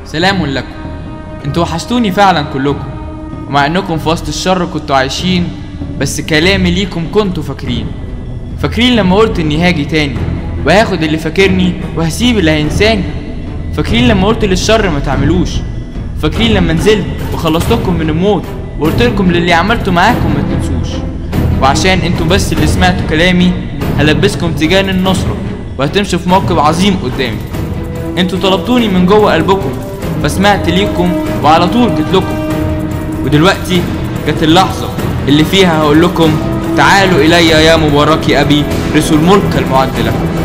سلام لكم انتوا وحشتوني فعلا كلكم ومع انكم في وسط الشر كنتوا عايشين بس كلامي ليكم كنتوا فاكرين فاكرين لما قلت اني هاجي تاني وهاخد اللي فاكرني وهسيب اللي هينساني فاكرين لما قلت للشر ما تعملوش فاكرين لما نزلت وخلصتكم من الموت وقلت لكم للي عملته معاكم ما تنسوش وعشان انتوا بس اللي سمعتوا كلامي هلبسكم تيجان النصرة وهتمشوا في موكب عظيم قدامي انتوا طلبتوني من جوه قلبكم فسمعت ليكم وعلى طول جيت لكم ودلوقتي جت اللحظة اللي فيها هقول لكم تعالوا إلي يا مبارك أبي رسل الملك المعد لكم